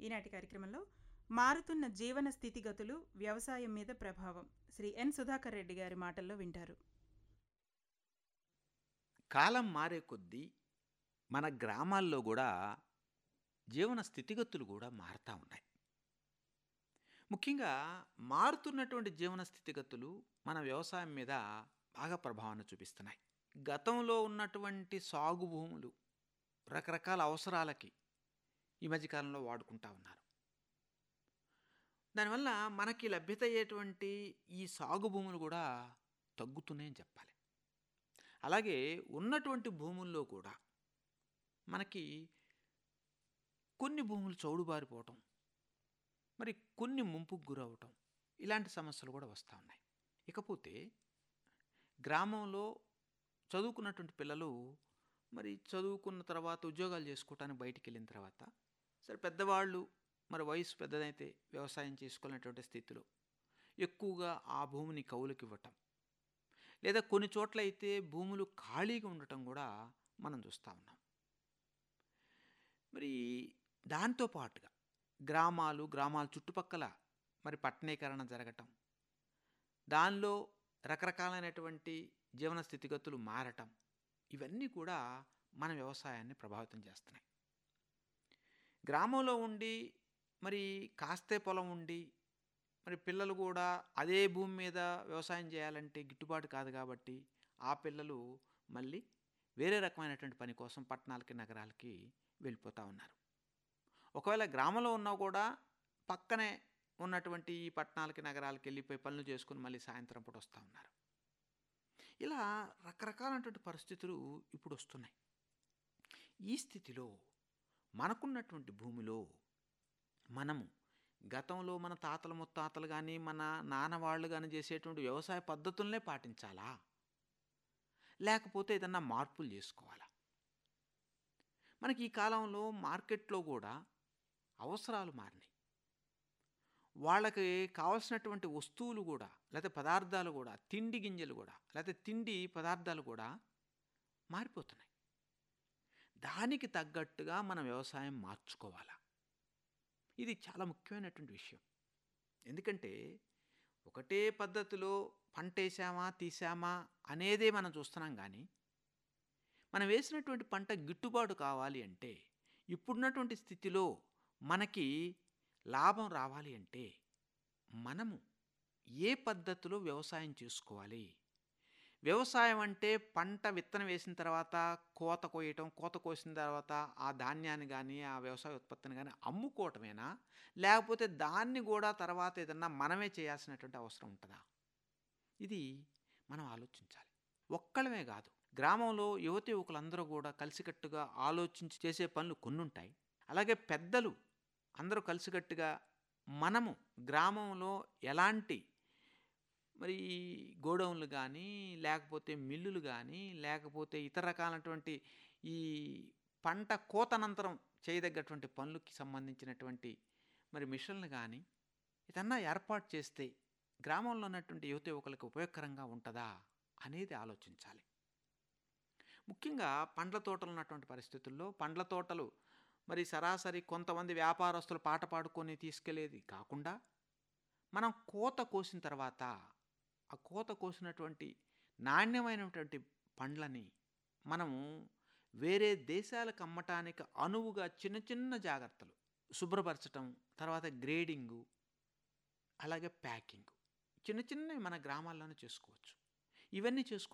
ఈనాటి కార్యక్రమంలో మారుతున్న జీవన స్థితిగతులు వ్యవసాయం మీద ప్రభావం శ్రీ ఎన్ సుధాకర్ రెడ్డి గారి మాటల్లో వింటారు కాలం మారే కొద్దీ మన గ్రామాల్లో కూడా జీవన స్థితిగతులు కూడా మారుతూ ఉన్నాయి ముఖ్యంగా మారుతున్నటువంటి జీవన స్థితిగతులు మన వ్యవసాయం మీద బాగా ప్రభావాన్ని చూపిస్తున్నాయి గతంలో ఉన్నటువంటి సాగు భూములు రకరకాల అవసరాలకి ఈ మధ్యకాలంలో వాడుకుంటా ఉన్నారు దానివల్ల మనకి లభ్యత అయ్యేటువంటి ఈ సాగు భూములు కూడా తగ్గుతున్నాయని చెప్పాలి అలాగే ఉన్నటువంటి భూముల్లో కూడా మనకి కొన్ని భూములు చౌడుబారిపోవటం మరి కొన్ని ముంపుకు గురవటం ఇలాంటి సమస్యలు కూడా వస్తూ ఉన్నాయి ఇకపోతే గ్రామంలో చదువుకున్నటువంటి పిల్లలు మరి చదువుకున్న తర్వాత ఉద్యోగాలు చేసుకోవటానికి బయటికి వెళ్ళిన తర్వాత సరే పెద్దవాళ్ళు మరి వయసు పెద్దదైతే వ్యవసాయం చేసుకోలేనటువంటి స్థితిలో ఎక్కువగా ఆ భూమిని కౌలుకి ఇవ్వటం లేదా కొన్ని చోట్ల అయితే భూములు ఖాళీగా ఉండటం కూడా మనం చూస్తూ ఉన్నాం మరి దాంతో పాటుగా గ్రామాలు గ్రామాల చుట్టుపక్కల మరి పట్టణీకరణ జరగటం దానిలో రకరకాలైనటువంటి జీవన స్థితిగతులు మారటం ఇవన్నీ కూడా మన వ్యవసాయాన్ని ప్రభావితం చేస్తున్నాయి గ్రామంలో ఉండి మరి కాస్తే పొలం ఉండి మరి పిల్లలు కూడా అదే భూమి మీద వ్యవసాయం చేయాలంటే గిట్టుబాటు కాదు కాబట్టి ఆ పిల్లలు మళ్ళీ వేరే రకమైనటువంటి పని కోసం పట్టణాలకి నగరాలకి వెళ్ళిపోతూ ఉన్నారు ఒకవేళ గ్రామంలో ఉన్నా కూడా పక్కనే ఉన్నటువంటి ఈ పట్టణాలకి నగరాలకి వెళ్ళిపోయి పనులు చేసుకుని మళ్ళీ సాయంత్రం పూట వస్తూ ఉన్నారు ఇలా రకరకాలైనటువంటి పరిస్థితులు ఇప్పుడు వస్తున్నాయి ఈ స్థితిలో మనకున్నటువంటి భూమిలో మనము గతంలో మన తాతల ముత్తాతలు కానీ మన నాన్న వాళ్ళు కానీ చేసేటువంటి వ్యవసాయ పద్ధతులనే పాటించాలా లేకపోతే ఏదన్నా మార్పులు చేసుకోవాలా మనకి ఈ కాలంలో మార్కెట్లో కూడా అవసరాలు మారినాయి వాళ్ళకి కావలసినటువంటి వస్తువులు కూడా లేకపోతే పదార్థాలు కూడా తిండి గింజలు కూడా లేకపోతే తిండి పదార్థాలు కూడా మారిపోతున్నాయి దానికి తగ్గట్టుగా మన వ్యవసాయం మార్చుకోవాలా ఇది చాలా ముఖ్యమైనటువంటి విషయం ఎందుకంటే ఒకటే పద్ధతిలో పంట వేసామా తీసామా అనేదే మనం చూస్తున్నాం కానీ మనం వేసినటువంటి పంట గిట్టుబాటు కావాలి అంటే ఇప్పుడున్నటువంటి స్థితిలో మనకి లాభం రావాలి అంటే మనము ఏ పద్ధతిలో వ్యవసాయం చేసుకోవాలి వ్యవసాయం అంటే పంట విత్తనం వేసిన తర్వాత కోత కోయటం కోత కోసిన తర్వాత ఆ ధాన్యాన్ని కానీ ఆ వ్యవసాయ ఉత్పత్తిని కానీ అమ్ముకోవటమేనా లేకపోతే దాన్ని కూడా తర్వాత ఏదన్నా మనమే చేయాల్సినటువంటి అవసరం ఉంటుందా ఇది మనం ఆలోచించాలి ఒక్కళ్ళమే కాదు గ్రామంలో యువతి యువకులందరూ కూడా కలిసికట్టుగా ఆలోచించి చేసే పనులు కొన్ని ఉంటాయి అలాగే పెద్దలు అందరూ కలిసికట్టుగా మనము గ్రామంలో ఎలాంటి మరి గోడౌన్లు కానీ లేకపోతే మిల్లులు కానీ లేకపోతే ఇతర రకాలైనటువంటి ఈ పంట కోతనంతరం చేయదగ్గటువంటి పనులకి సంబంధించినటువంటి మరి మిషన్లు కానీ ఇదన్నా ఏర్పాటు చేస్తే గ్రామంలో ఉన్నటువంటి యువత యువకులకు ఉపయోగకరంగా ఉంటుందా అనేది ఆలోచించాలి ముఖ్యంగా పండ్ల తోటలు ఉన్నటువంటి పరిస్థితుల్లో పండ్ల తోటలు మరి సరాసరి కొంతమంది వ్యాపారస్తులు పాట పాడుకొని తీసుకెళ్లేది కాకుండా మనం కోత కోసిన తర్వాత ఆ కోత కోసినటువంటి నాణ్యమైనటువంటి పండ్లని మనము వేరే దేశాలకు అమ్మటానికి అనువుగా చిన్న చిన్న జాగ్రత్తలు శుభ్రపరచటం తర్వాత గ్రేడింగు అలాగే ప్యాకింగ్ చిన్న చిన్నవి మన గ్రామాల్లోనే చేసుకోవచ్చు ఇవన్నీ చేసుకో